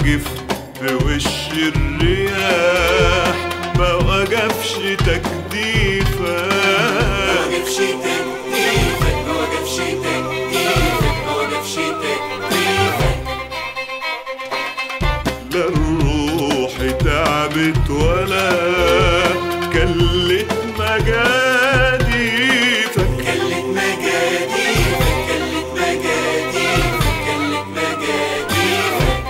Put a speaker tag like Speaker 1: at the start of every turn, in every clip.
Speaker 1: واقف في وش الرياح ما وقفش تجديفك
Speaker 2: وقفش تكتيفك ما وقفش تكتيفك ما وقفش تكتيفك
Speaker 1: لا الروح تعبت ولا كلت مجاديفك
Speaker 2: كلت مجاديفك كلت مجاديفك كلت مجاديفك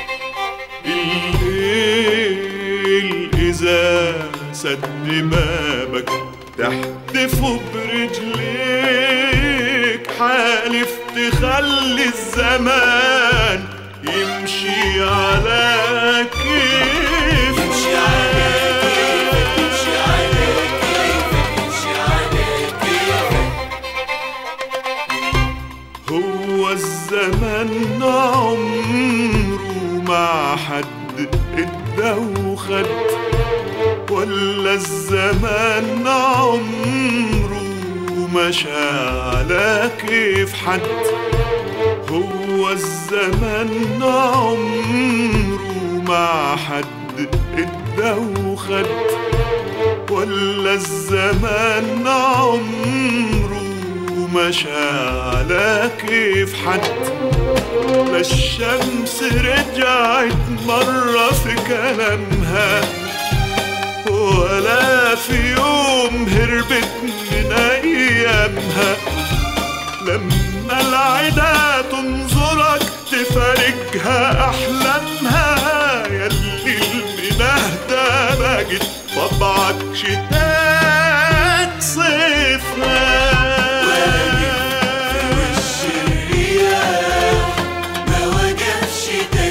Speaker 1: الليل إذا سد بابك تحدفه برجليك حالف تخلي الزمان يمشي على كيف
Speaker 2: يمشي على كيفك يمشي على كيفك يمشي على كيفك
Speaker 1: هو الزمن عمره ما حد ادى وخد ولا الزمان عمره مشى على كيف حد هو الزمن عمره ما حد ادى وخد ولا الزمان عمره مشى على كيف حد لا الشمس رجعت مرة في كلامها ولا في يوم هربت من أيامها لما العدا تنظرك تفارقها أحلامها يلي المنهدة بقت طبعك شتات صيفها
Speaker 2: في وش الرياح ما وقفش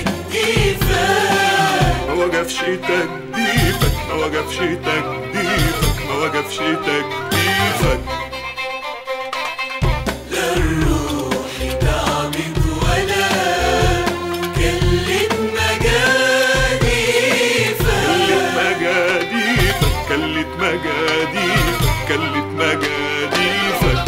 Speaker 2: تكتيفك
Speaker 1: ما وقفش تجديفك ما وقفش تجديفك ما وقفش تجديفك
Speaker 2: لا الروح تعبت ولا كلت مجاديفك
Speaker 1: كلت مجاديفك كلت مجاديفك كلت مجاديفك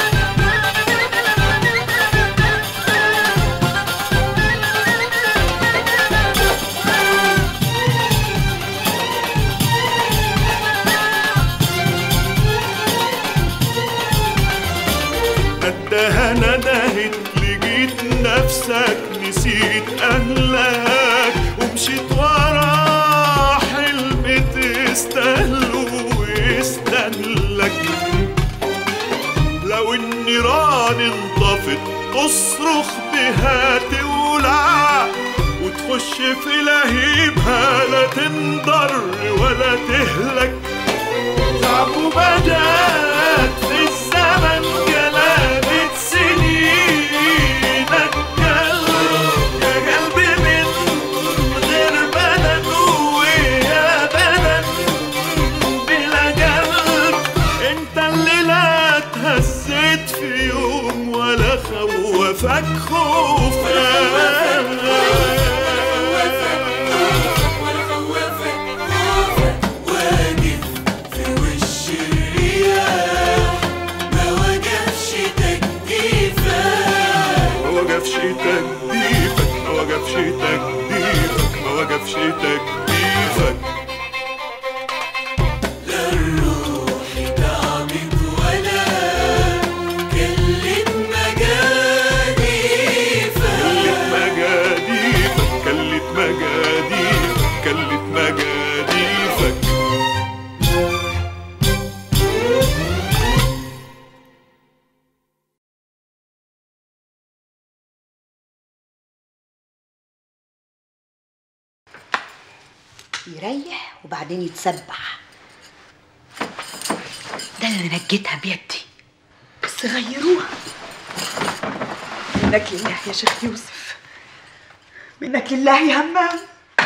Speaker 1: قدها ندهت لقيت نفسك نسيت أهلك ومشيت ورا حلم تستاهله ويستهلك لو النيران انطفت تصرخ بها تولع وتخش في لهيبها لا تنضر ولا تهلك تعبوا بدات في الزمن جلابة سنينك قلب يا قلبي من غير بدن ويا بدن بلا قلب انت اللي لا تهزت في يوم ولا خوفك خوفك
Speaker 2: ولا خوفك خوفك واقف في وش الرياح ما وقفش تكتيفك
Speaker 1: ما وقفش تجديفك ما وقفش تجديفك ما وقفش تجديفك
Speaker 2: لا الروح تعبت ولا كلت مجاديفك
Speaker 1: كلت مجاديفك كلت مجاديفك كلت مجاديفك
Speaker 3: يريح وبعدين يتسبح ده اللي نجيتها بيدي بس غيروها منك لله يا شيخ يوسف منك لله يا همام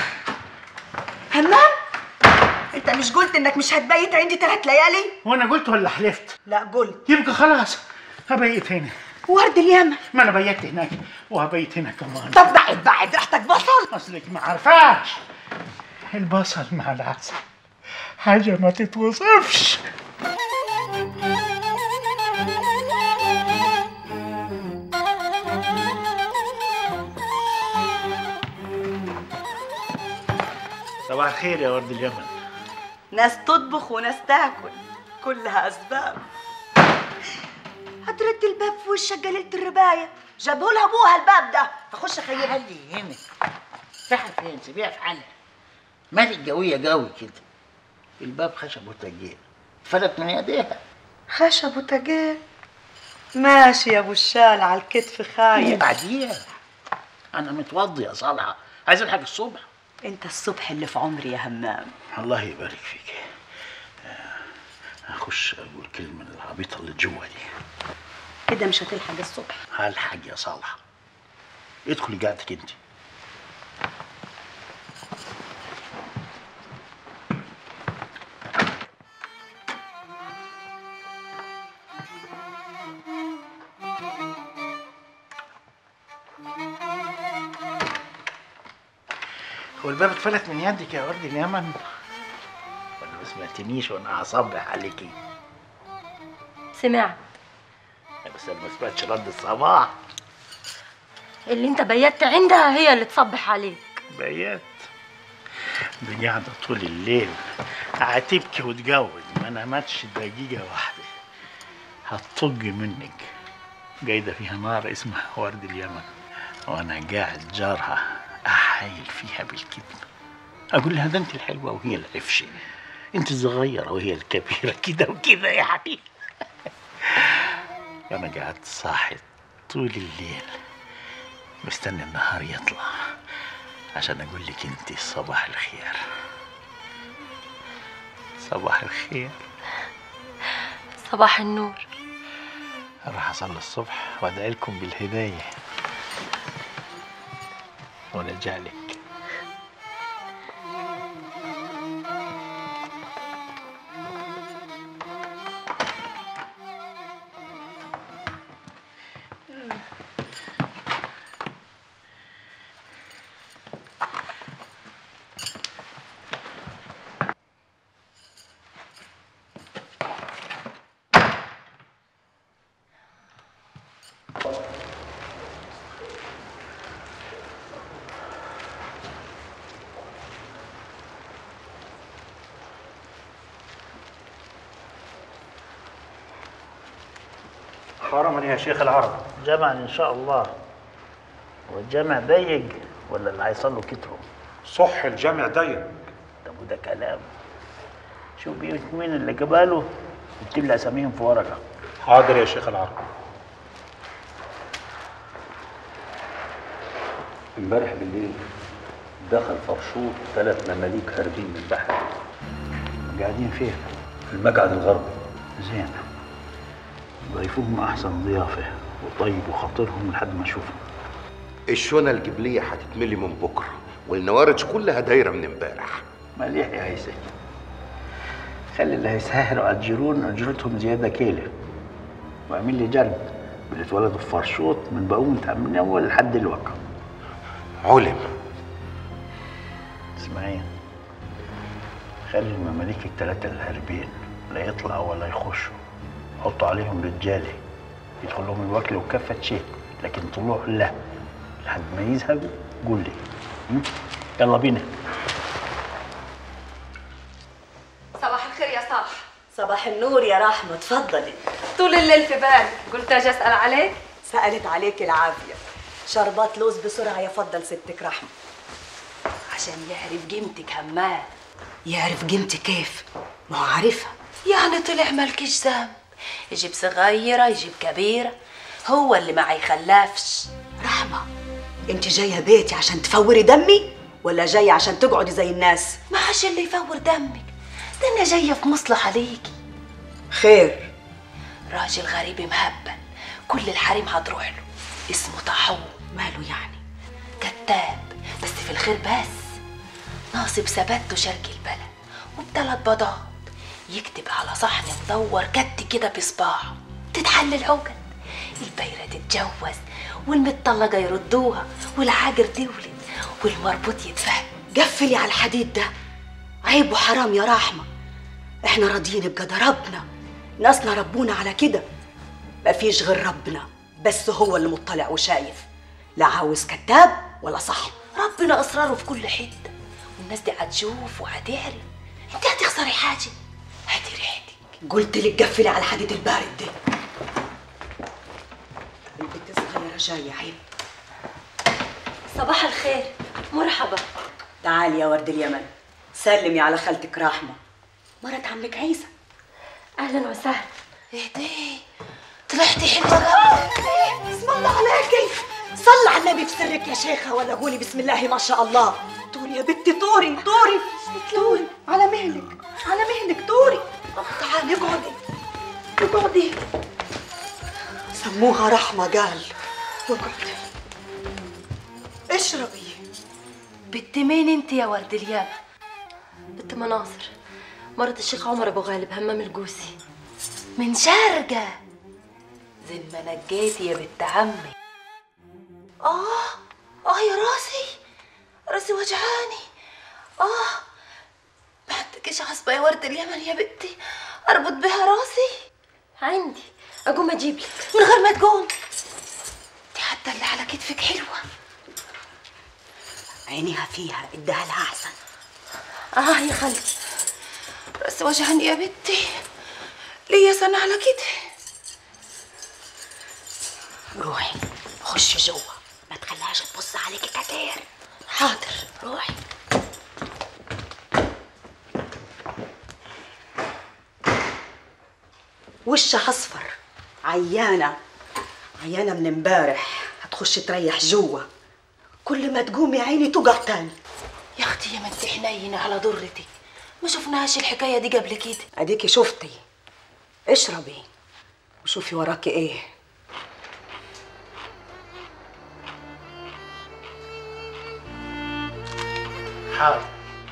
Speaker 3: همام انت مش قلت انك مش هتبيت عندي ثلاث ليالي
Speaker 4: وانا قلت ولا حلفت
Speaker 3: لا قلت
Speaker 4: يبقى خلاص هبيت هنا
Speaker 3: ورد اليمن
Speaker 4: ما انا بيت هناك وهبيت هنا كمان
Speaker 3: طب بعد بعد ريحتك بصل
Speaker 4: اصلك ما عارفاش البصل مع العسل حاجة ما تتوصفش صباح الخير يا ورد اليمن
Speaker 3: ناس تطبخ وناس تاكل كلها اسباب هترد الباب في وشك جليلة الرباية جابوا لها ابوها الباب ده اخش اخيلها
Speaker 4: خلي هنا رايحة فين سيبيها في حالها مالك قوية قوي كده الباب خشب وتجيل فلت من يديها
Speaker 3: خشب وتجال ماشي يا ابو الشال على الكتف خايف
Speaker 4: بعديها انا متوضي يا صالحة عايز الحق الصبح
Speaker 3: انت الصبح اللي في عمري يا همام
Speaker 4: الله يبارك فيك آه، اخش اقول كلمة العبيطة اللي جوا دي
Speaker 3: كده مش هتلحق الصبح
Speaker 4: هلحق يا صالحة ادخلي قاعدتك انت هو الباب اتفلت من يدك يا ورد اليمن ولا ما سمعتنيش وانا هصبح عليكي
Speaker 5: سمعت
Speaker 4: بس انا ما سمعتش رد الصباح
Speaker 5: اللي انت بيت عندها هي اللي تصبح عليك
Speaker 4: بيات دي قاعدة طول الليل هتبكي وتجود ما نامتش دقيقة واحدة هتطج منك جايدة فيها نار اسمها ورد اليمن وانا قاعد جارها احايل فيها بالكذب اقول لها ده انت الحلوة وهي العفشة انت الصغيرة وهي الكبيرة كده وكده يعني انا قاعد صاحي طول الليل مستني النهار يطلع عشان اقول لك انت صباح الخير صباح الخير
Speaker 5: صباح النور
Speaker 4: راح اصلي الصبح وادعي لكم بالهدايه ونرجع لك
Speaker 6: حرما يا شيخ العرب
Speaker 4: جمع ان شاء الله والجمع ضيق ولا اللي هيصلوا كتروا
Speaker 6: صح الجامع ضيق
Speaker 4: طب وده كلام شوف بيوت مين اللي قباله اكتب لي اساميهم في ورقه
Speaker 6: حاضر يا شيخ العرب
Speaker 7: امبارح بالليل دخل فرشوط ثلاث مماليك هاربين من البحر
Speaker 4: قاعدين فين
Speaker 7: في المقعد الغربي
Speaker 4: زين ضيفوهم احسن ضيافه وطيبوا خاطرهم لحد ما اشوفهم
Speaker 8: الشونة الجبلية هتتملي من بكرة والنوارج كلها دايرة من امبارح
Speaker 4: مليح يا هيثم خلي اللي هيسهروا اجرون اجرتهم زياده كيله واعمل لي جرد اللي اتولدوا في فرشوط من بقومة من اول لحد الوقت
Speaker 8: علم
Speaker 4: اسمعين خلي المماليك الثلاثة الهاربين لا يطلعوا ولا يخشوا حطوا عليهم رجالة يدخل لهم الوكل وكفة شيء لكن طلوع لا لحد ما يذهبوا قول لي م? يلا بينا
Speaker 5: صباح الخير يا صاح
Speaker 3: صباح النور يا رحمة اتفضلي
Speaker 5: طول الليل في بالي قلت اجي اسال عليك
Speaker 3: سألت عليك العافية شربات لوز بسرعة يفضل ستك رحمة
Speaker 5: عشان يعرف قيمتك همام
Speaker 3: يعرف قيمتي كيف ما هو عارفها
Speaker 5: يعني طلع مالكيش ذنب يجيب صغيرة يجيب كبيرة هو اللي ما يخلفش
Speaker 3: رحمة انت جاية بيتي عشان تفوري دمي ولا جاية عشان تقعدي زي الناس
Speaker 5: ما عاش اللي يفور دمك ده انا جاية في مصلحة ليكي
Speaker 3: خير
Speaker 5: راجل غريب مهبل كل الحريم هتروح له اسمه طاحون
Speaker 3: ماله يعني
Speaker 5: كتاب بس في الخير بس ناصب ثباته شرق البلد وبثلاث بضات يكتب على صحن مدور كت كده بصباعه تتحل العقد البايرة تتجوز والمتطلقة يردوها والعاجر تولد والمربوط يتفهم
Speaker 3: قفلي على الحديد ده عيب وحرام يا رحمة احنا راضيين بقدر ربنا ناسنا ربونا على كده مفيش غير ربنا بس هو اللي مطلع وشايف لا عاوز كذاب ولا صح
Speaker 5: ربنا أسراره في كل حتة والناس دي هتشوف وهتعرف انت هتخسري حاجه هاتي ريحتك
Speaker 3: قلت لك قفلي على الحديد البارد ده البنت الصغيرة جاية عيب
Speaker 9: صباح الخير مرحبا
Speaker 3: تعالي يا ورد اليمن سلمي على خالتك رحمة مرت عمك عيسى
Speaker 9: اهلا وسهلا
Speaker 5: اهدي طلعتي حلوه قوي
Speaker 3: بسم الله عليكي صلى على النبي في سرك يا شيخة ولا قولي بسم الله ما شاء الله طوري يا بنتي طوري طوري طوري على مهلك على مهلك طوري تعالي اقعدي اقعدي سموها رحمة قال اقعدي اشربي
Speaker 5: بنت مين انت يا ورد اليام
Speaker 9: بنت مناصر مرت الشيخ عمر ابو غالب همام الجوسي
Speaker 5: من شارقة زي ما نجيتي يا بنت عمي اه اه يا راسي راسي وجعاني اه ما عندكش عصبة يا ورد اليمن يا بنتي اربط بها راسي
Speaker 9: عندي اقوم اجيب لك
Speaker 5: من غير ما تقوم دي حتى اللي على كتفك حلوة
Speaker 3: عينيها فيها ادها لها احسن
Speaker 5: اه يا خالتي راسي وجعني يا بنتي ليا سنة على كده
Speaker 3: روحي خشي جوا ما تخليهاش تبص عليكي كتير
Speaker 5: حاضر روحي
Speaker 3: وشها اصفر عيانة عيانة من امبارح هتخش تريح جوا كل ما تقوم يا عيني تقع تاني
Speaker 5: يا اختي يا ما انت حنينة على ضرتك ما شفناهاش الحكاية دي قبل كده
Speaker 3: اديكي شفتي اشربي وشوفي وراكي ايه
Speaker 4: حاضر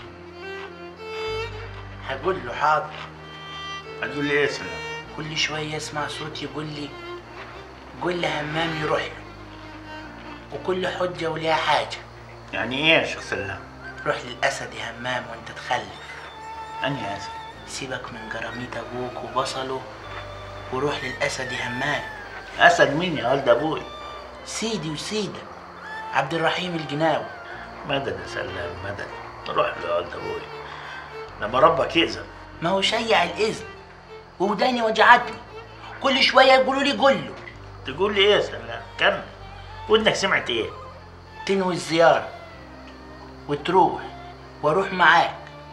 Speaker 4: هقول له حاضر هتقول لي ايه يا سلام
Speaker 10: كل شوية اسمع صوت يقول لي قول لهمام يروح له وكل حجة وليها حاجة
Speaker 4: يعني ايه يا شيخ سلام
Speaker 10: روح للأسد يا همام وانت تخلف
Speaker 4: انهي اسد
Speaker 10: سيبك من جراميط أبوك وبصله وروح للأسد يا همام
Speaker 4: اسد مين يا ولد ابوي
Speaker 10: سيدي وسيدة عبد الرحيم الجناوي
Speaker 4: مدد يا سلام مدد روح له يا ولد ابوي لما ربك يأذن
Speaker 10: ما هو شيع الإذن ووداني وجعتني كل شوية يقولوا لي قول له
Speaker 4: تقول لي ايه يا سلام كمل ودنك سمعت ايه
Speaker 10: تنوي الزيارة وتروح واروح معاك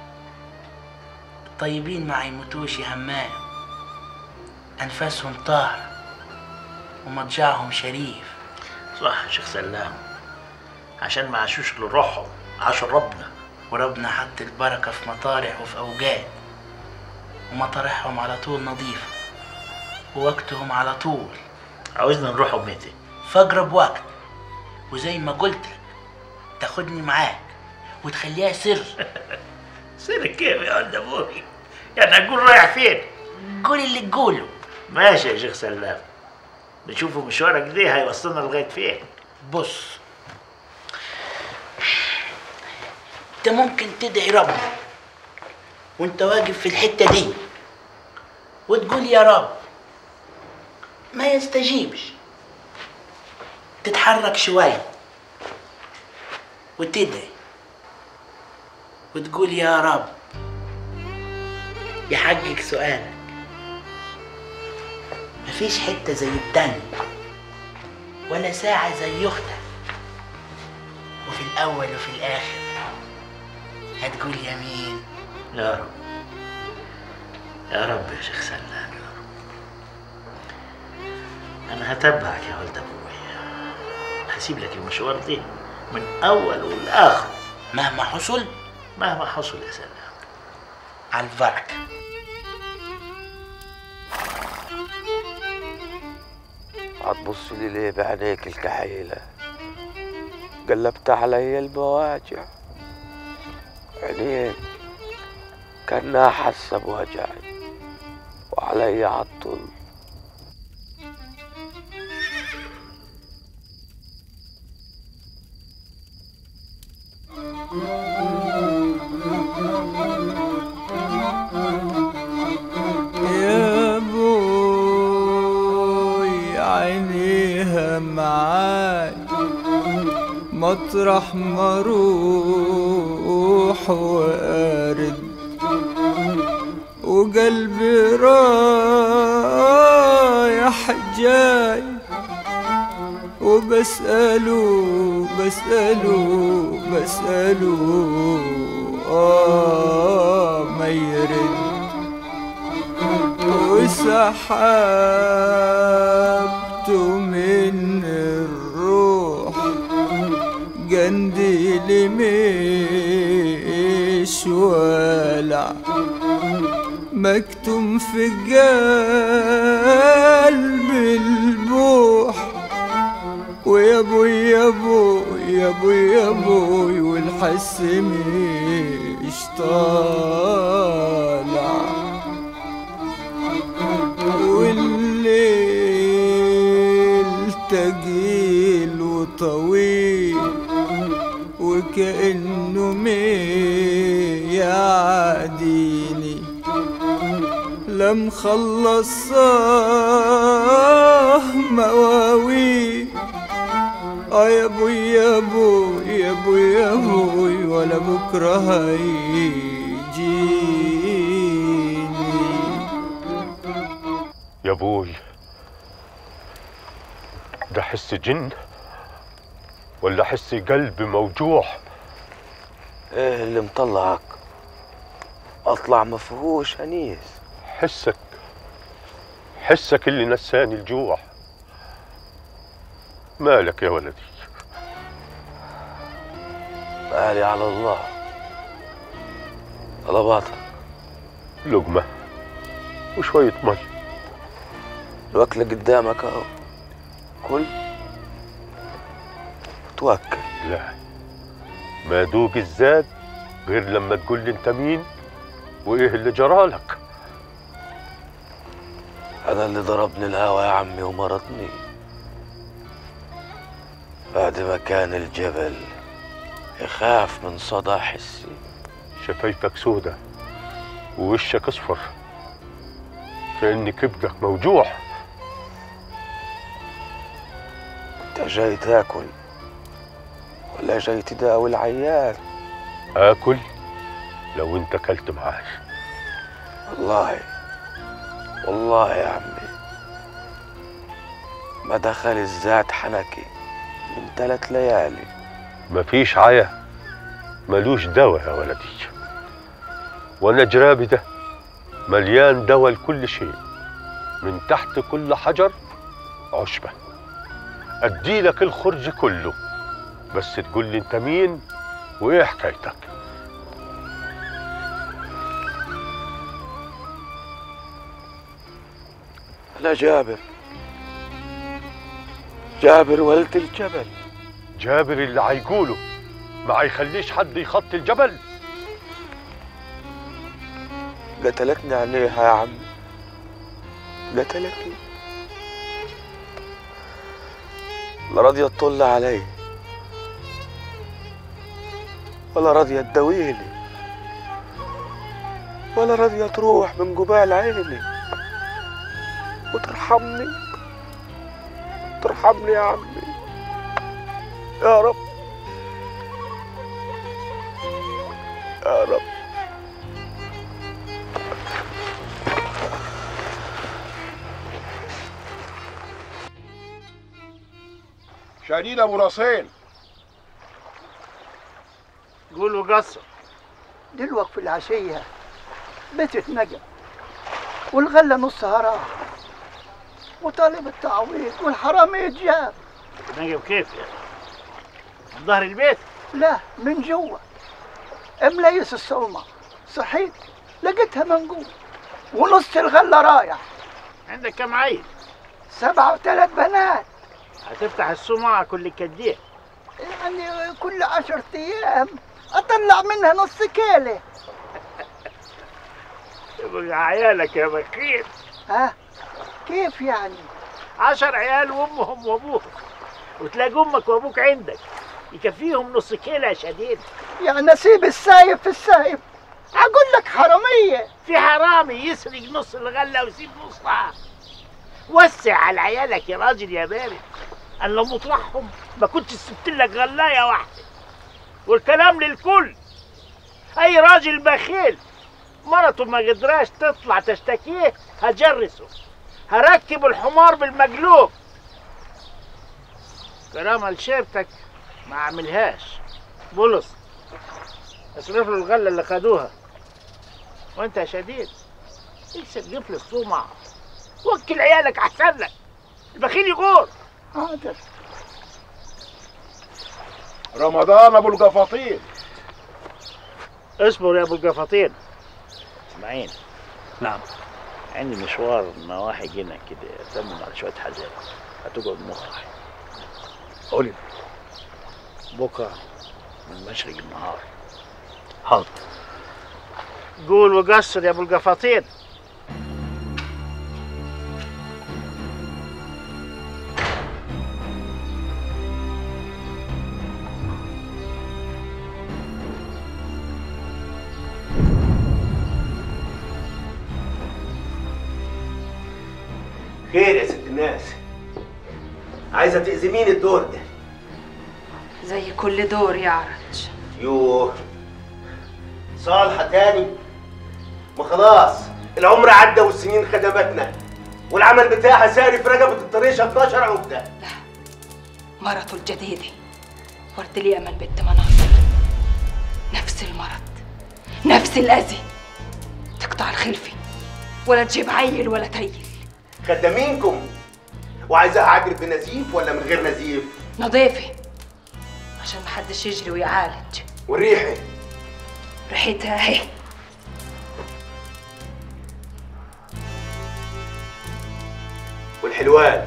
Speaker 10: الطيبين ما يموتوش يا همام أنفاسهم طاهرة ومضجعهم شريف
Speaker 4: صح يا شيخ سلام عشان ما عاشوش لروحهم عاشوا ربنا
Speaker 10: وربنا حط البركة في مطارح وفي أوجاد ومطارحهم على طول نظيفة ووقتهم على طول
Speaker 4: عاوزنا نروحوا متى
Speaker 10: في أقرب وقت وزي ما قلت لك تاخدني معاك وتخليها سر
Speaker 4: سر كيف يا ولد ابوي يعني اقول رايح فين
Speaker 10: قول اللي تقوله
Speaker 4: ماشي يا شيخ سلام نشوفوا مشوارك دي هيوصلنا لغايه فين
Speaker 10: بص انت ممكن تدعي ربنا وانت واقف في الحتة دي وتقول يا رب ما يستجيبش تتحرك شوية وتدعي وتقول يا رب يحقق سؤالك مفيش حتة زي التانية ولا ساعة زي أختك وفي الأول وفي الآخر هتقول يمين
Speaker 4: يا رب يا رب يا شيخ سلام يا رب انا هتبعك يا ولد ابوي هسيب لك المشوار دي من اول والاخر
Speaker 10: مهما حصل
Speaker 4: مهما حصل يا سلام
Speaker 10: على البركة
Speaker 11: هتبص لي ليه بعينيك الكحيلة قلبت علي المواجع عينين كانها حاسة بوجعي وعلي عطل
Speaker 2: يا بوي عينيها معاي ما
Speaker 12: مطرح ما اروح وارد وقلبي رايح جاي وبسأله بسأله بسأله آه ما يرد وسحبته من الروح قنديلي مش والع مكتوم في قلب البوح ويا ابوي يا ابوي يا ابوي يا ابوي والحس مش طالع والليل تقيل وطويل وكأنه يعديني لم خلص مواويل اه يا ابوي يا ابوي يا ابوي يا ابوي ولا بكره هيجيني
Speaker 13: يا ابوي ده حس جن ولا حس قلب موجوع
Speaker 11: ايه اللي مطلعك اطلع مفهوش انيس
Speaker 13: حسك حسك اللي نساني الجوع مالك يا ولدي
Speaker 11: مالي على الله طلباتك
Speaker 13: لقمة وشوية مي
Speaker 11: الوكلة قدامك اهو كل توكل
Speaker 13: لا ما دوق الزاد غير لما تقول لي انت مين وايه اللي جرالك
Speaker 11: انا اللي ضربني الهوى يا عمي ومرضني بعد ما كان الجبل يخاف من صدى حسي
Speaker 13: شفايفك سودة ووشك اصفر كأن كبدك موجوع
Speaker 11: انت جاي تاكل ولا جاي تداوي العيال
Speaker 13: اكل لو انت اكلت معاي
Speaker 11: والله والله يا عمي ما دخل الزاد حنكي من ثلاث ليالي
Speaker 13: مفيش عيا ملوش دواء يا ولدي وانا جرابي ده مليان دواء لكل شيء من تحت كل حجر عشبة اديلك الخرج كله بس تقول لي انت مين وايه حكايتك
Speaker 11: انا جابر جابر ولد الجبل
Speaker 13: جابر اللي هيقوله ما هيخليش حد يخطي الجبل
Speaker 11: قتلتني عليها يا عم قتلتني لا راضية تطل علي ولا راضية تداويلي ولا راضية تروح من قبال عيني وترحمني ترحمني يا عمي يا رب يا رب
Speaker 14: شديد ابو راسين
Speaker 4: قولوا قصر
Speaker 15: دلوقتي في العشية بيت نجا والغلة نصها راح وطالب التعويض والحرامي جاب
Speaker 4: نجم كيف يعني من ظهر البيت
Speaker 15: لا من جوا مليس الصومة صحيت لقيتها منقوم ونص الغلة رايح
Speaker 4: عندك كم عيل
Speaker 15: سبعة وثلاث بنات
Speaker 4: هتفتح السمعة كل كديه
Speaker 15: يعني كل عشرة أيام أطلع منها نص كيلة
Speaker 4: يبقى عيالك يا بخيل
Speaker 15: ها كيف يعني
Speaker 4: عشر عيال وامهم وابوهم وتلاقي امك وابوك عندك يكفيهم نص كيلو يا شديد
Speaker 15: يعني أسيب السايب في السايب أقول لك حرامية
Speaker 4: في حرامي يسرق نص الغله ويسيب نصها وسع على عيالك يا راجل يا بارد انا لو مطرحهم ما كنتش سبت لك غلايه واحده والكلام للكل اي راجل بخيل مرته ما قدراش تطلع تشتكيه هجرسه هركب الحمار بالمقلوب كرامة لشيبتك ما اعملهاش بولس اصرف له الغله اللي خدوها وانت يا شديد اكسب قفل الصومعه وكل عيالك احسن لك البخيل يغور
Speaker 15: حاضر
Speaker 14: رمضان ابو القفاطين
Speaker 4: اصبر يا ابو القفاطين اسمعين نعم عندي مشوار نواحي هنا كده اتمم على شويه حاجات هتقعد مخرج قولي بكره من مشرق النهار حاضر قول وقصر يا ابو القفاطين
Speaker 16: خير يا ست الناس عايزه تأزمين الدور ده
Speaker 5: زي كل دور يا عرج
Speaker 16: يوه صالحة تاني ما خلاص العمر عدى والسنين خدمتنا والعمل بتاعها ساري في رقبة الطريشة 12 عقدة
Speaker 5: مرته الجديدة ورد لي أمل بنت مناصر نفس المرض نفس الأذى تقطع الخلفة ولا تجيب عيل ولا تيل
Speaker 16: خدامينكم وعايزاها عجل بنزيف ولا من غير نزيف
Speaker 5: نظيفة عشان محدش يجري ويعالج
Speaker 16: والريحة
Speaker 5: ريحتها اهي
Speaker 16: والحلوان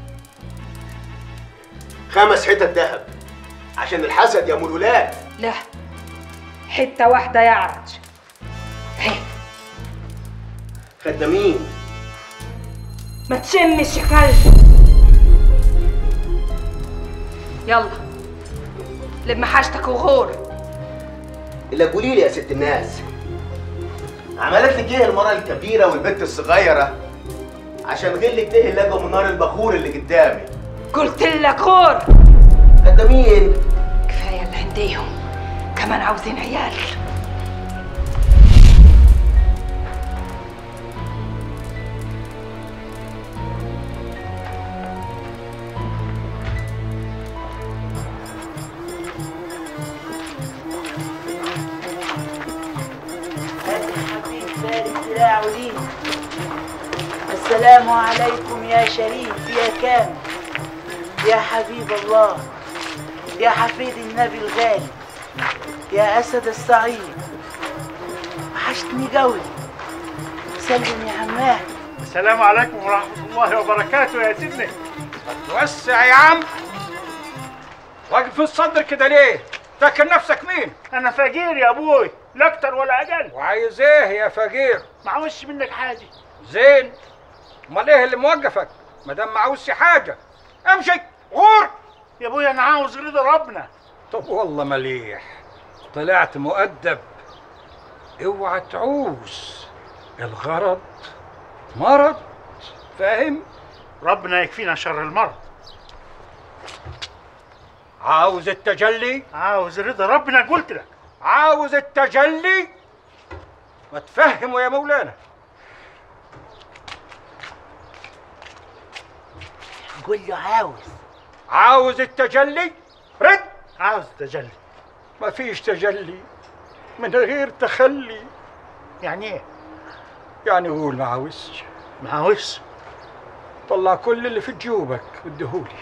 Speaker 16: خمس حتت ذهب عشان الحسد يا ام الولاد
Speaker 5: لا حتة واحدة يا عرج اهي
Speaker 16: خدامين
Speaker 5: ما تشمش يا كلب يلا لم حاجتك وغور
Speaker 16: الا قولي لي يا ست الناس عملت لك ايه المرأة الكبيرة والبنت الصغيرة عشان غلك ده لقوا من نار البخور اللي قدامي
Speaker 5: قلت لك غور
Speaker 16: خدامين
Speaker 5: كفاية اللي عنديهم كمان عاوزين عيال
Speaker 10: السلام عليكم يا شريف يا كامل يا حبيب الله يا حفيد النبي الغالي يا أسد الصعيد وحشتني قوي سلم يا عماه
Speaker 4: السلام عليكم ورحمه الله وبركاته يا سيدنا
Speaker 17: وسع يا عم واقف في الصدر كده ليه؟ فاكر نفسك مين؟
Speaker 4: انا فقير يا ابوي لا اكتر ولا اقل
Speaker 17: وعايز ايه يا فقير؟
Speaker 4: معوش منك حاجه
Speaker 17: زين امال ايه اللي موقفك؟ ما دام معوزش حاجه امشي غور
Speaker 4: يا ابوي انا عاوز رضا ربنا
Speaker 17: طب والله مليح طلعت مؤدب اوعى تعوز الغرض مرض فاهم؟
Speaker 4: ربنا يكفينا شر المرض
Speaker 17: عاوز التجلي؟
Speaker 4: عاوز رضا ربنا قلت لك
Speaker 17: عاوز التجلي؟ ما تفهموا يا مولانا
Speaker 10: قول له عاوز
Speaker 17: عاوز التجلي؟ رد
Speaker 4: عاوز تجلي
Speaker 17: ما فيش تجلي من غير تخلي
Speaker 4: يعني ايه؟
Speaker 17: يعني قول ما عاوزش
Speaker 4: ما عاوزش
Speaker 17: طلع كل اللي في جيوبك واديهولي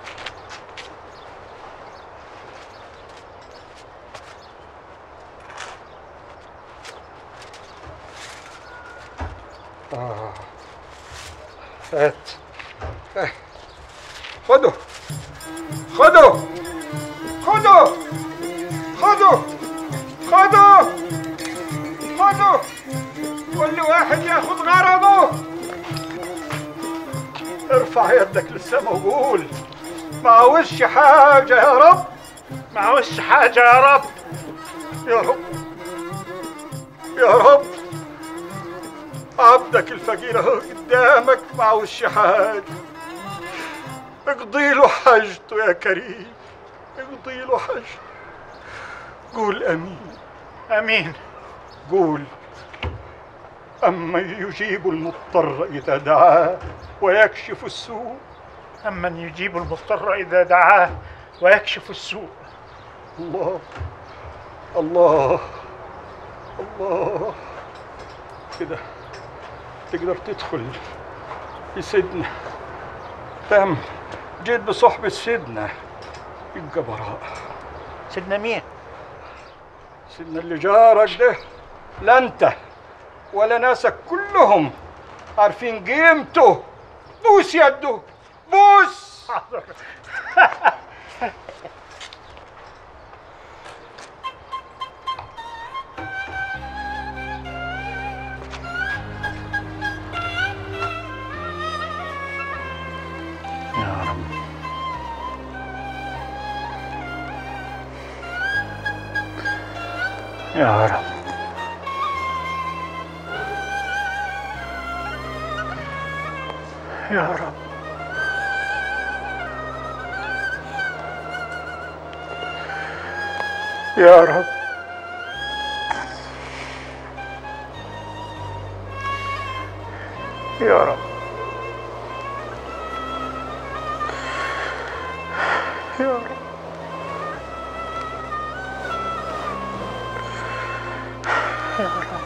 Speaker 17: آه. هات آه. خده خده خده خده خده خده كل واحد ياخد غرضه ارفع يدك للسما وقول ما عاوزش حاجة يا رب
Speaker 4: ما عاوزش حاجه يا رب
Speaker 17: يا رب يا رب عبدك الفقير اهو قدامك ما عاوزش حاجة اقضي له حاجته يا كريم اقضي له حاجته قول امين
Speaker 4: امين
Speaker 17: قول أمن يجيب المضطر إذا دعاه ويكشف السوء
Speaker 4: أمن يجيب المضطر إذا دعاه ويكشف السوء
Speaker 17: الله الله الله كده تقدر تدخل لسيدنا تم جيت بصحبة سيدنا يبقى براء
Speaker 4: سيدنا مين؟
Speaker 17: سيدنا اللي جارك ده لا انت ولا ناسك كلهم عارفين قيمته بوس يده بوس
Speaker 4: يا رب يا رب يا رب يا رب يا رب يا رب يا رب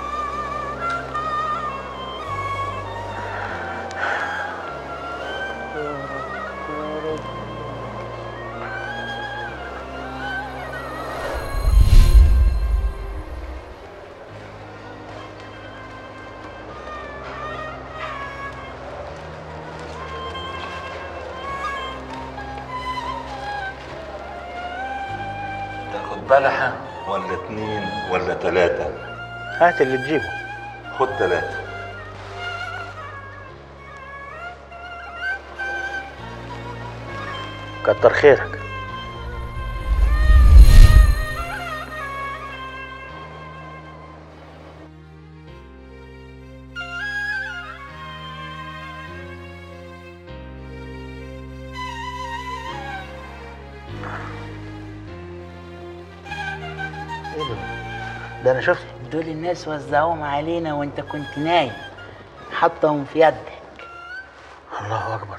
Speaker 11: تاخد بلحة ولا اتنين ولا تلاتة
Speaker 4: هات اللي تجيبه
Speaker 11: خد تلاتة
Speaker 4: كتر خيرك
Speaker 10: ايه ده؟ ده انا شفت دول الناس وزعوهم علينا وانت كنت نايم حطهم في يدك
Speaker 4: الله اكبر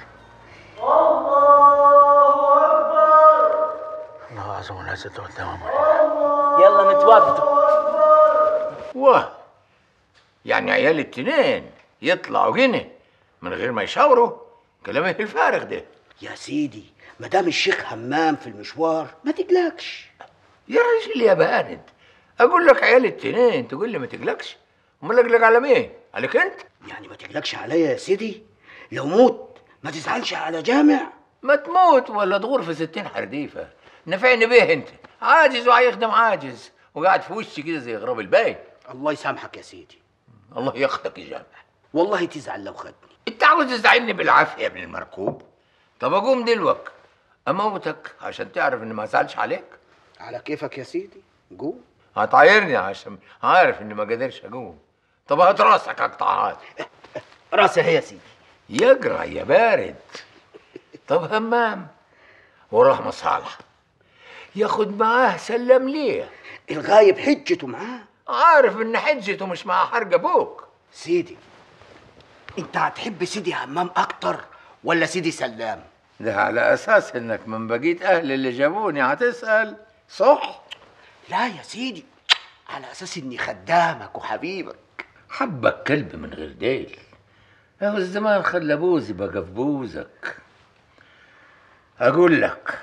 Speaker 4: الله اعظم العزة والتمام
Speaker 10: يلا نتوضى
Speaker 18: واه يعني عيال التنين يطلعوا هنا من غير ما يشاوروا كلام إيه الفارغ ده
Speaker 19: يا سيدي ما دام الشيخ همام في المشوار ما تقلقش
Speaker 18: يا راجل يا بارد اقول لك عيال التنين تقول لي ما تقلقش امال اقلق على مين عليك انت
Speaker 19: يعني ما تقلقش عليا يا سيدي لو موت ما تزعلش على جامع
Speaker 18: ما تموت ولا تغور في ستين حرديفه نفعني بيه انت عاجز وهيخدم عاجز وقاعد في وشي كده زي غراب الباي
Speaker 19: الله يسامحك يا سيدي
Speaker 18: الله ياخدك يا جامع
Speaker 19: والله تزعل لو خدني
Speaker 18: انت عاوز تزعلني بالعافيه يا ابن المركوب طب اقوم دلوك اموتك عشان تعرف اني ما ازعلش عليك
Speaker 19: على كيفك يا سيدي قول
Speaker 18: هتعايرني عشان عارف اني ما قادرش اقوم طب هات راسك اقطعها
Speaker 19: راسي هي يا سيدي
Speaker 18: يجرى يا بارد طب همام ورحمة صالح ياخد معاه سلم ليه
Speaker 19: الغايب حجته معاه
Speaker 18: عارف ان حجته مش مع حرق ابوك
Speaker 19: سيدي انت هتحب سيدي همام اكتر ولا سيدي سلام
Speaker 18: ده على اساس انك من بقيت اهل اللي جابوني هتسال صح
Speaker 19: لا يا سيدي على اساس اني خدامك وحبيبك
Speaker 18: حبك كلب من غير ديل اهو الزمان خلى بوزي بقى في بوزك اقول لك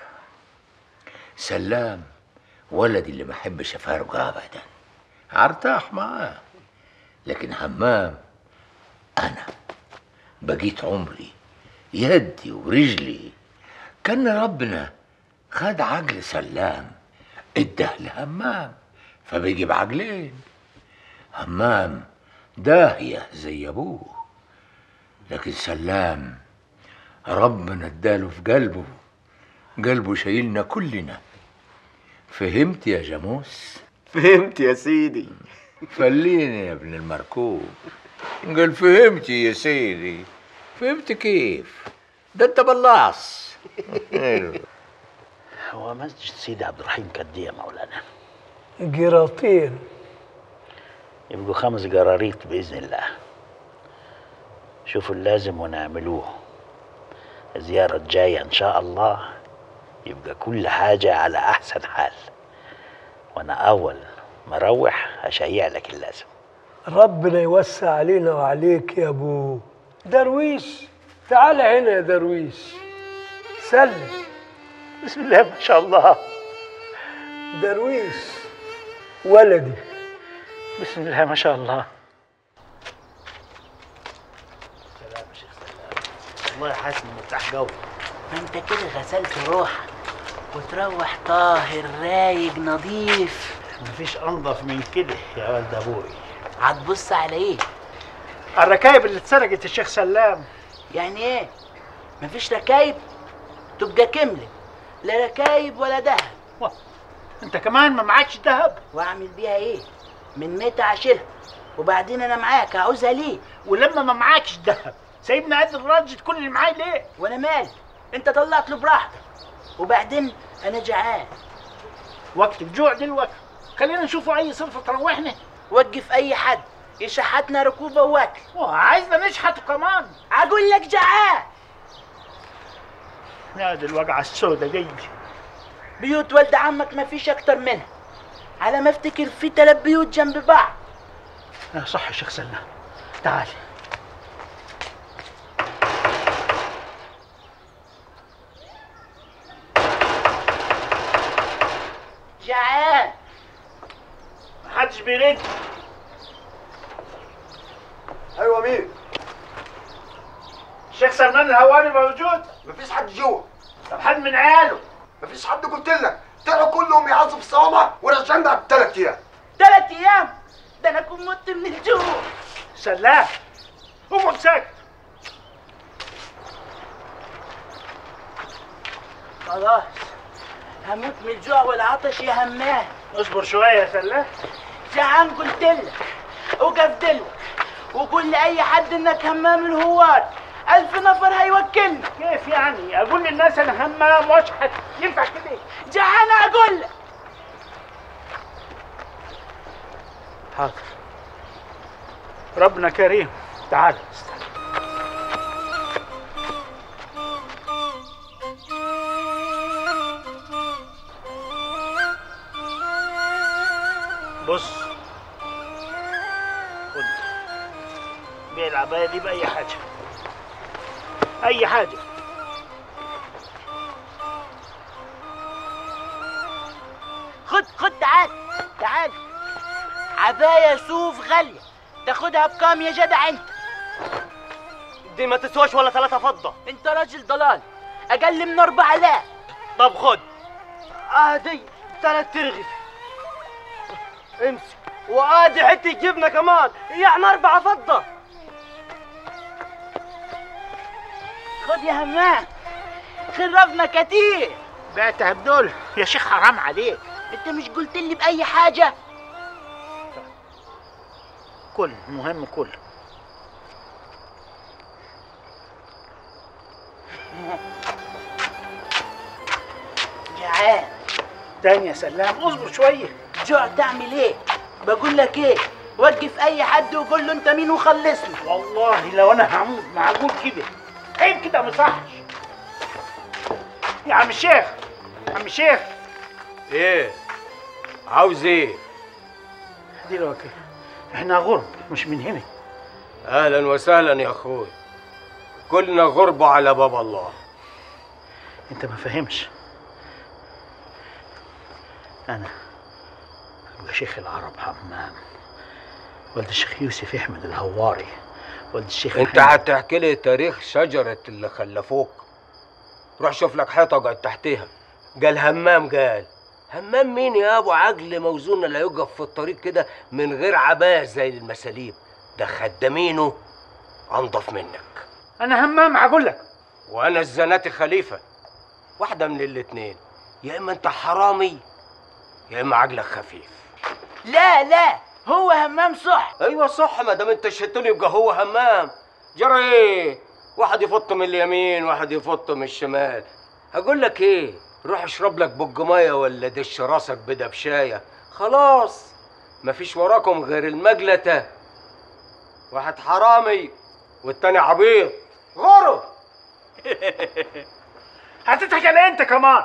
Speaker 18: سلام ولدي اللي ما احبش افارقه ابدا ارتاح معاه لكن همام انا بقيت عمري يدي ورجلي كان ربنا خد عقل سلام اداه لهمام فبيجي بعقلين همام داهية زي ابوه لكن سلام ربنا اداله في قلبه قلبه شايلنا كلنا فهمت يا جاموس
Speaker 19: فهمت يا سيدي
Speaker 18: فليني يا ابن المركوب قال فهمت يا سيدي فهمت كيف ده انت بلاص
Speaker 4: هو مسجد سيدي عبد الرحيم قد ايه يا مولانا؟
Speaker 12: قراطين
Speaker 4: يبقوا خمس قراريط بإذن الله شوفوا اللازم ونعملوه الزيارة الجاية إن شاء الله يبقى كل حاجة على أحسن حال وأنا أول ما أروح أشيع لك اللازم
Speaker 12: ربنا يوسع علينا وعليك يا ابو درويش تعال هنا يا درويش سلم
Speaker 4: بسم الله ما شاء الله
Speaker 12: درويش ولدي
Speaker 4: بسم الله ما شاء الله والله حاسس إني مرتاح قوي
Speaker 10: ما انت كده غسلت روحك وتروح طاهر رايق نظيف
Speaker 4: مفيش أنظف من كده يا ولد أبوي
Speaker 10: هتبص على ايه؟
Speaker 4: الركايب اللي اتسرقت الشيخ سلام
Speaker 10: يعني ايه؟ مفيش ركايب تبقى كملة لا ركايب ولا دهب
Speaker 4: انت كمان ما معكش دهب
Speaker 10: واعمل بيها ايه؟ من متى اشيلها وبعدين انا معاك عاوزها ليه؟
Speaker 4: ولما ما معكش دهب سايبني قد الراجل كل اللي معايا ليه؟
Speaker 10: وانا مالي؟ انت طلعت له براحتك وبعدين انا جعان
Speaker 4: وقت الجوع دلوقتي خلينا نشوفوا أي صرفة تروحنا
Speaker 10: وقف اي حد يشحتنا ركوبه واكل
Speaker 4: وعايزنا نشحت كمان
Speaker 10: اقول لك جعان
Speaker 4: يا دي الوجعة السوداء دي
Speaker 10: بيوت والد عمك ما فيش اكتر منها على ما افتكر في تلات بيوت جنب بعض
Speaker 4: يا صح يا شيخ سلام تعال
Speaker 10: جعان
Speaker 4: محدش بيرد
Speaker 14: ايوه مين؟
Speaker 4: الشيخ سلمان الهواري موجود
Speaker 14: مفيش حد جوه
Speaker 4: طب حد من عياله
Speaker 14: مفيش حد قلت لك طلعوا كلهم يعزوا في الصوامع ورجعنا بعد ثلاث ايام
Speaker 10: تلات ايام ده انا كنت مت من الجوع
Speaker 4: سلام اقعد ساكت
Speaker 10: خلاص هموت من الجوع والعطش يا همام
Speaker 4: اصبر شوية يا سلام
Speaker 10: جعان قلت لك وقف دلوك وقول لأي حد إنك همام الهوار ألف نفر هيوكلني
Speaker 4: كيف يعني اقول للناس انا همام واشحت ينفع كده
Speaker 10: جعان أقول لك
Speaker 4: حاضر ربنا كريم تعال بص خد بيع العباية دي بأي حاجة أي حاجة
Speaker 10: خد خد تعال تعال عباية صوف غالية تاخدها بكام يا جدع انت
Speaker 20: دي ما تسواش ولا ثلاثة فضة
Speaker 10: انت راجل ضلال اقل من اربعة لا
Speaker 20: طب خد ادي ثلاث ترغف امسك وادي حتة جبنة كمان يعني أربعة فضة
Speaker 10: خد يا همام خربنا كتير
Speaker 4: بعتها بدول يا شيخ حرام عليك
Speaker 10: انت مش قلت لي بأي حاجة
Speaker 4: كل مهم كل
Speaker 10: جعان
Speaker 4: تاني يا سلام اصبر شوية
Speaker 10: جوع تعمل ايه بقول لك ايه وقف اي حد وقول له انت مين وخلصني
Speaker 4: والله لو انا هموت معقول كده عيب كده ما يصحش يا عم الشيخ عم الشيخ
Speaker 18: ايه عاوز ايه
Speaker 4: دلوقتي احنا غرب مش من هنا
Speaker 18: اهلا وسهلا يا اخوي كلنا غربة على باب الله
Speaker 4: انت ما فهمش انا ابو شيخ العرب حمام ولد الشيخ يوسف احمد الهواري ولد الشيخ
Speaker 18: انت
Speaker 4: محمد.
Speaker 18: هتحكي لي تاريخ شجرة اللي خلفوك روح شوف لك حيطة اقعد تحتها قال همام قال همام مين يا ابو عجل موزون لا يقف في الطريق كده من غير عباية زي المساليب ده خدامينه انضف منك
Speaker 4: انا همام هقول لك
Speaker 18: وانا الزناتي خليفة واحدة من الاتنين يا اما انت حرامي يا اما عجلك خفيف
Speaker 10: لا لا هو همام صح
Speaker 18: ايوه صح ما دام انت شتني يبقى هو همام جرى ايه واحد يفط من اليمين واحد يفط من الشمال اقول لك ايه روح اشرب لك بج ميه ولا دش راسك بدبشايه خلاص مفيش وراكم غير المجلته واحد حرامي والتاني عبيط غرب
Speaker 4: هتضحك على انت كمان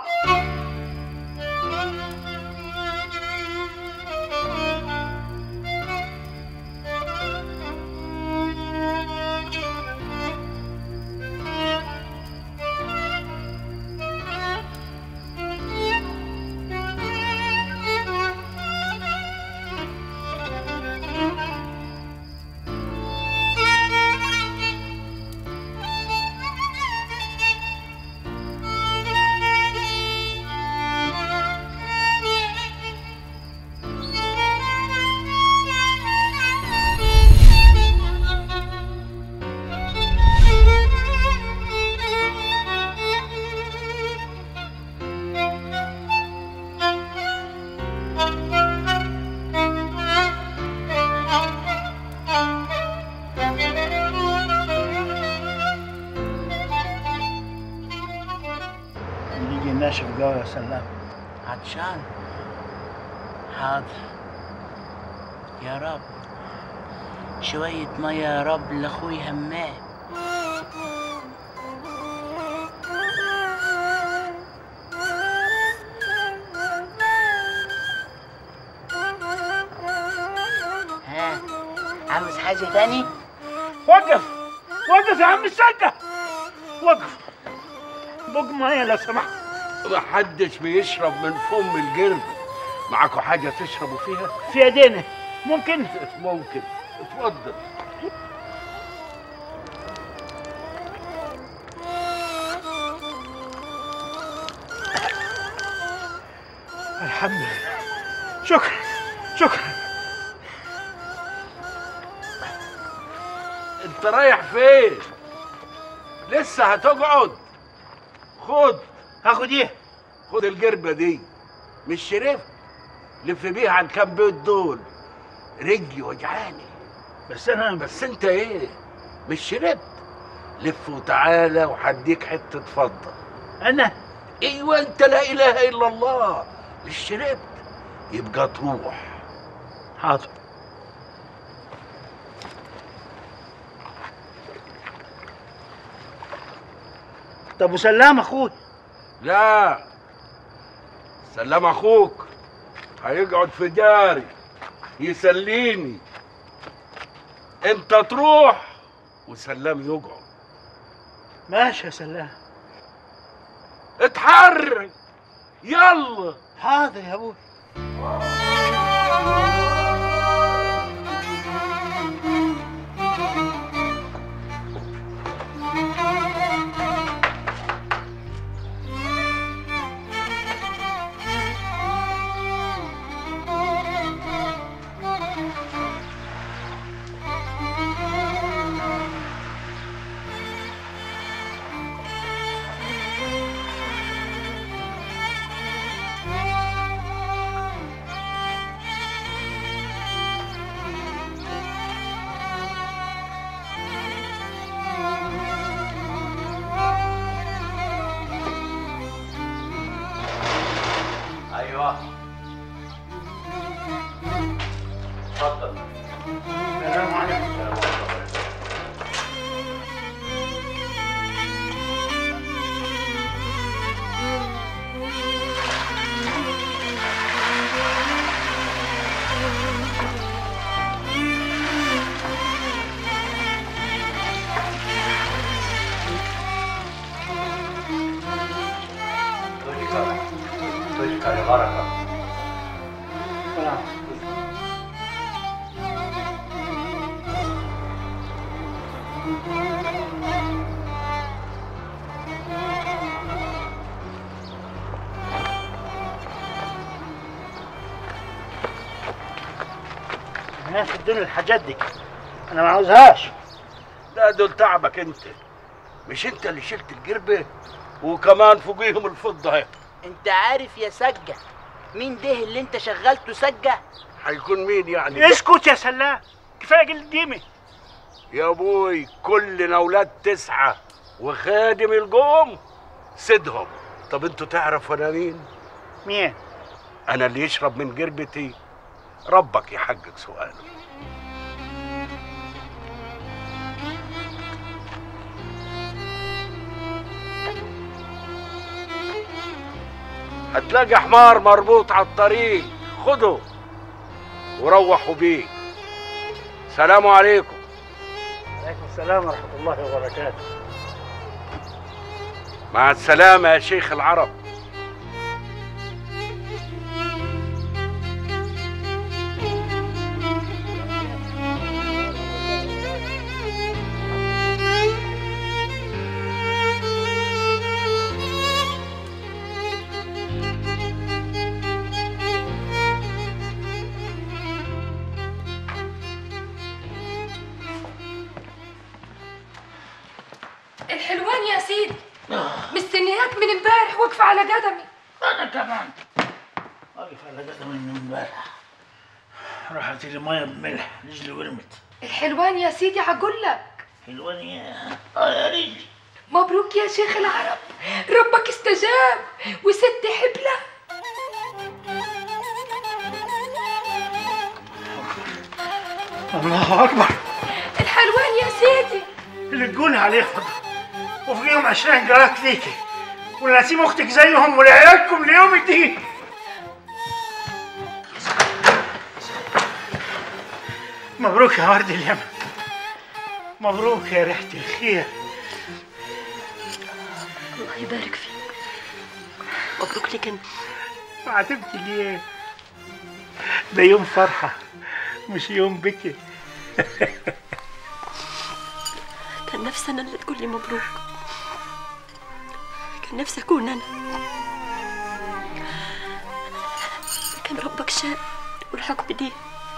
Speaker 4: يجي ناشف قوي يا سلام
Speaker 10: عطشان حاضر يا رب شوية مية يا رب لأخوي همام ها عاوز حاجة تاني؟
Speaker 4: وقف وقف يا عم السقة وقف بق ميه لو سمحت
Speaker 21: محدش بيشرب من فم الجرب معاكوا حاجة تشربوا فيها؟
Speaker 4: في ايدينا ممكن
Speaker 21: ممكن اتفضل
Speaker 4: الحمد لله شكرا شكرا
Speaker 21: انت رايح فين؟ لسه هتقعد خد
Speaker 4: هاخد ايه؟
Speaker 21: خد الجربة دي مش شرفت لف بيها عن كام بيت دول رجلي وجعاني
Speaker 4: بس انا
Speaker 21: بس انت ايه مش شربت لف وتعالى وهديك حتة فضة
Speaker 4: انا
Speaker 21: ايوه انت لا اله الا الله مش شربت يبقى تروح
Speaker 4: حاضر طب وسلام اخوي
Speaker 21: لا سلام اخوك هيقعد في داري يسليني انت تروح وسلام يقعد
Speaker 4: ماشي يا سلام
Speaker 21: اتحرك يلا
Speaker 4: حاضر يا ابوي
Speaker 7: ايوه اتفضل
Speaker 4: السلام عليكم
Speaker 7: تشكر تشكر بركة
Speaker 4: سلام الناس ادوني الحاجات دي انا ما عاوزهاش
Speaker 21: لا دول تعبك انت مش انت اللي شلت الجربة وكمان فوقيهم الفضة اهي
Speaker 10: انت عارف يا سجة مين ده اللي انت شغلته سجة؟
Speaker 21: هيكون مين يعني
Speaker 4: اسكت يا سلام كفايه قله قيمه
Speaker 21: يا ابوي كلنا اولاد تسعة وخادم القوم سيدهم طب انتوا تعرفوا انا مين
Speaker 4: مين
Speaker 21: انا اللي يشرب من جربتي ربك يحقق سؤاله هتلاقي حمار مربوط على الطريق خده وروحوا بيه سلام عليكم
Speaker 4: عليكم السلام ورحمة الله وبركاته
Speaker 21: مع السلامة يا شيخ العرب
Speaker 1: الحلوان يا سيدي مستنياك من امبارح واقفة على قدمي
Speaker 4: أنا كمان واقف على قدمي من امبارح راحت لي مية بملح رجلي ورمت
Speaker 1: الحلوان يا سيدي هقول لك
Speaker 4: حلوان يا اه يا رجلي
Speaker 1: مبروك يا شيخ العرب ربك استجاب وست حبلة
Speaker 4: الله أكبر
Speaker 1: الحلوان يا سيدي
Speaker 4: اللي تقولي عليه فضل وفيهم عشرين جارات ليكي ونسيم أختك زيهم ولعيالكم ليوم الدين مبروك يا ورد اليمن مبروك يا ريحة الخير
Speaker 9: الله يبارك فيك مبروك لك انت
Speaker 4: عاتبتي ليه ده يوم فرحة مش يوم بكي
Speaker 9: كان نفسي انا اللي تقول لي مبروك كان نفسي اكون انا لكن ربك شاء والحكم دي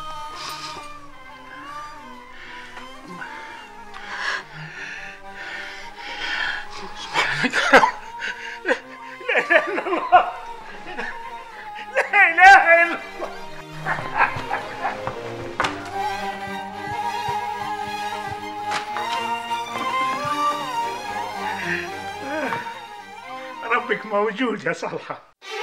Speaker 4: لا إله إلا الله لا إله إلا الله ربك موجود يا صالحة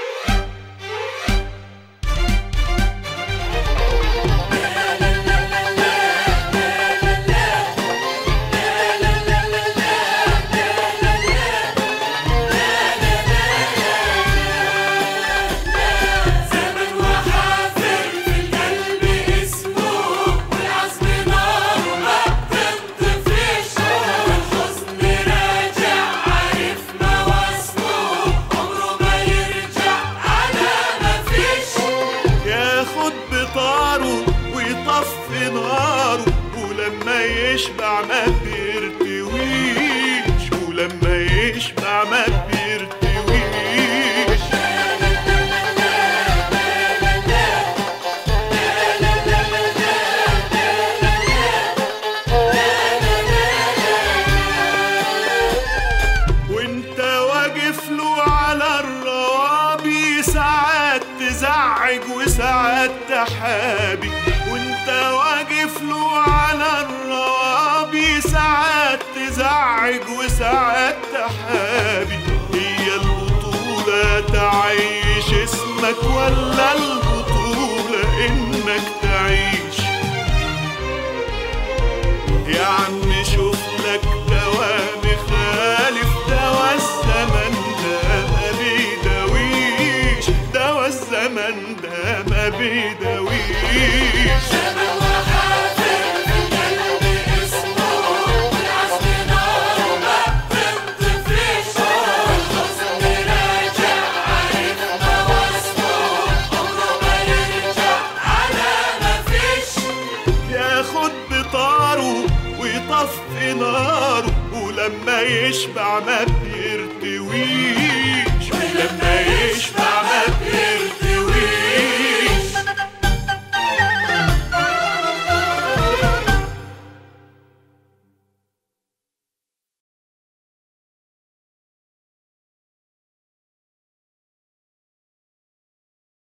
Speaker 2: زمن وحافر في القلب اسمه والعزم نار ما بتنطفيش والحزن راجع عارف مواسمه عمره ما يرجع على ما فيش
Speaker 22: ياخد بطاره ويطفي ناره ولما يشبع ما بيرتويش ولما يشبع ما بيرتويش وانت واقف له على الروابي ساعات تزعج وساعات تحابي وانت واقف له على الروابي ساعات تزعج وساعات تحابي هي البطولة تعيش اسمك ولا البطولة انك تعيش يا عم شوف لك دواء مخالف دواء الزمن ده ما بيداويش دواء الزمن ده ما بيداويش
Speaker 2: زمن وحافر في القلب اسمه والعزم نار ما بتنطفيش والحزن راجع عارف مواسمه عمره ما يرجع على ما فيش
Speaker 22: ياخد بطاره ويطفي ناره ولما يشبع ما بيرتويش